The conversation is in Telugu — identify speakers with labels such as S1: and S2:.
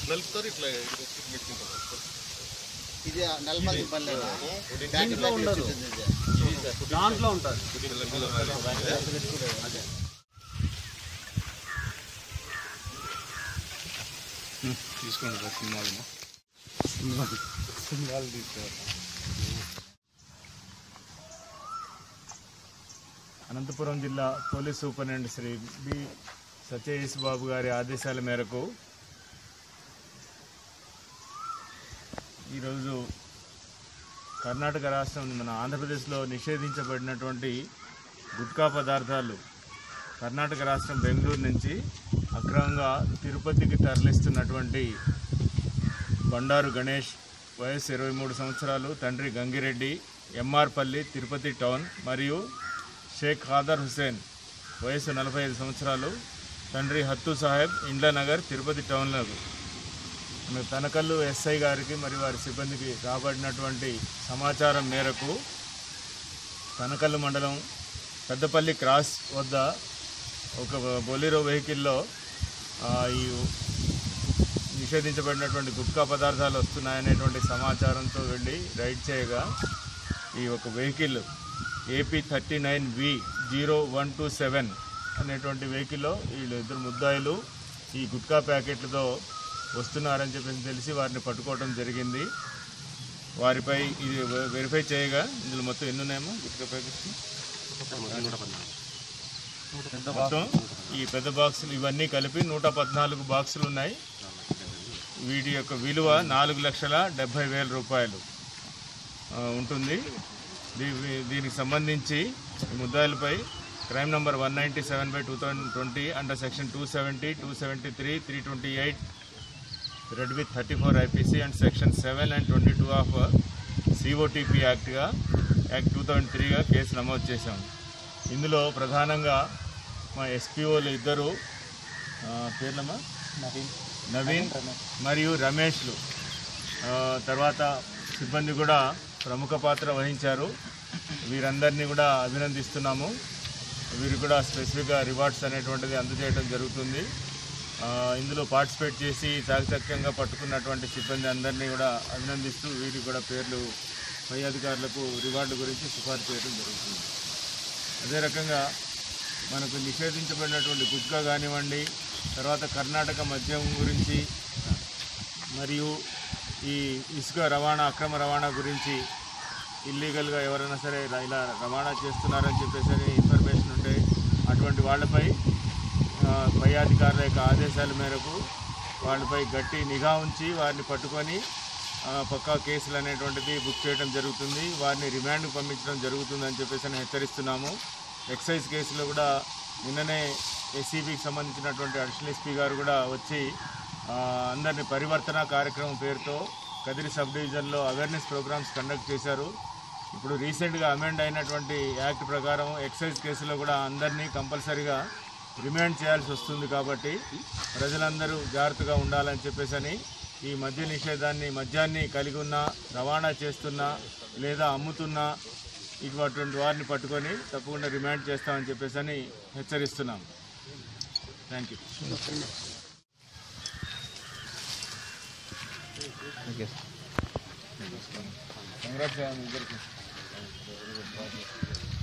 S1: నలుపుతారు ఇట్లా మెచ్చుకుంటారు
S2: ఇది నెలమల్లి పల్లెనా
S3: దీంట్లో ఉండదు దాంట్లో ఉంటుంది
S1: తీసుకోండి సార్ సినిమాలు
S3: సింహాలు తీసుకోవాలి అనంతపురం జిల్లా police superintendent Shri B Satyesh Babu గారి ఆదేశాల మేరకు ఈరోజు కర్ణాటక రాష్ట్రం మన ఆంధ్రప్రదేశ్లో నిషేధించబడినటువంటి గుట్కా పదార్థాలు కర్ణాటక రాష్ట్రం బెంగళూరు నుంచి అక్రమంగా తిరుపతికి తరలిస్తున్నటువంటి బండారు గణేష్ వయసు ఇరవై మూడు సంవత్సరాలు తండ్రి గంగిరెడ్డి ఎంఆర్పల్లి తిరుపతి టౌన్ మరియు షేక్ ఖాదర్ హుసేన్ వయసు నలభై ఐదు సంవత్సరాలు తండ్రి హత్తు సాహెబ్ ఇండ్ల నగర్ తిరుపతి టౌన్లకు మన తనకల్లు ఎస్ఐ గారికి మరియు వారి సిబ్బందికి రాబడినటువంటి సమాచారం మేరకు తనకల్లు మండలం పెద్దపల్లి క్రాస్ వద్ద ఒక బొలీరో వెహికల్లో ఆ, ఈ నిషేధించబడినటువంటి గుట్కా పదార్థాలు వస్తున్నాయనేటువంటి సమాచారంతో వెళ్ళి రైడ్ చేయగా ఈ ఒక vehicle AP thirty nine V zero one two seven అనేటువంటి వెహికల్లో వీళ్ళు ఇద్దరు ముద్దాయిలు ఈ గుట్కా ప్యాకెట్లతో వస్తున్నారని చెప్పేసి తెలిసి వారిని పట్టుకోవడం జరిగింది వారిపై ఇది వె- వెరిఫై చేయగా ఇందులో మొత్తం ఎన్ని ఉన్నాయేమో గుట్కా ప్యాకెట్స్ మొత్తం ఈ పెద్ద బాక్సులు ఇవన్నీ కలిపి నూట పద్నాలుగు బాక్సులు ఉన్నాయి వీటి యొక్క విలువ నాలుగు లక్షల డెబ్భై వేల రూపాయలు ఆ, ఉంటుంది దీ- దీనికి సంబంధించి ఈ ముద్దాయిలపై crime number one ninety seven by two thousand twenty under section two seventy two seventy three three twenty eight read with thirty four IPC and section seven and twenty two of COTP యాక్ట్గా యాక్ట్ టూ థౌజండ్ త్రీగా కేసు నమోదు చేశాం ఇందులో ప్రధానంగా మా ఎస్పీఓలు ఇద్దరు ఆ, పేర్లమ్మా నవీన్ మరియు రమేష్లు ఆ, తర్వాత సిబ్బంది కూడా ప్రముఖ పాత్ర వహించారు వీరందరినీ కూడా అభినందిస్తున్నాము వీరికి కూడా స్పెసిఫిక్గా రివార్డ్స్ అనేటువంటిది అందజేయడం జరుగుతుంది ఆ, ఇందులో పార్టిసిపేట్ చేసి చాకచక్యంగా పట్టుకున్నటువంటి సిబ్బంది అందరినీ కూడా అభినందిస్తూ వీరికి కూడా పేర్లు పై అధికారులకు రివార్డు గురించి సిఫార్సు చేయడం జరుగుతుంది అదే రకంగా మనకు నిషేధించబడినటువంటి గుట్కా కానివ్వండి తర్వాత కర్ణాటక మద్యం గురించి మరియు ఈ ఇసుక రవాణా అక్రమ రవాణా గురించి ఇల్లీగల్గా ఎవరైనా సరే ఇలా ఇలా రవాణా చేస్తున్నారని చెప్పేసి అని ఇన్ఫర్మేషన్ ఉంటే అటువంటి వాళ్ళపై ఆ, పై అధికారుల యొక్క ఆదేశాల మేరకు వాళ్ళపై గట్టి నిఘా ఉంచి వారిని పట్టుకొని ఆ, పక్కా కేసులు అనేటువంటిది బుక్ చేయడం జరుగుతుంది వారిని రిమాండ్కి పంపించడం జరుగుతుందని చెప్పేసి అని హెచ్చరిస్తున్నాము ఎక్సైజ్ కేసులో కూడా నిన్ననే ఎస్సీబీకి సంబంధించినటువంటి అడిషనల్ ఎస్పీ గారు కూడా వచ్చి ఆ, అందరిని పరివర్తన కార్యక్రమం పేరుతో కదిరి సబ్ డివిజన్లో అవేర్నెస్ ప్రోగ్రామ్స్ కండక్ట్ చేశారు ఇప్పుడు రీసెంట్గా అమెండ్ అయినటువంటి యాక్ట్ ప్రకారం ఎక్సైజ్ కేసులో కూడా అందరినీ కంపల్సరీగా రిమాండ్ చేయాల్సి వస్తుంది కాబట్టి ప్రజలందరూ జాగ్రత్తగా ఉండాలని చెప్పేసి అని ఈ మద్య నిషేధాన్ని మద్యాన్ని కలిగి ఉన్న రవాణా చేస్తున్న లేదా అమ్ముతున్న ఇటువంటి వారిని పట్టుకొని తప్పకుండా రిమాండ్ చేస్తామని చెప్పేసి అని హెచ్చరిస్తున్నాం థ్యాంక్ యూ కంగ్రాట్స్ ఇద్దరికి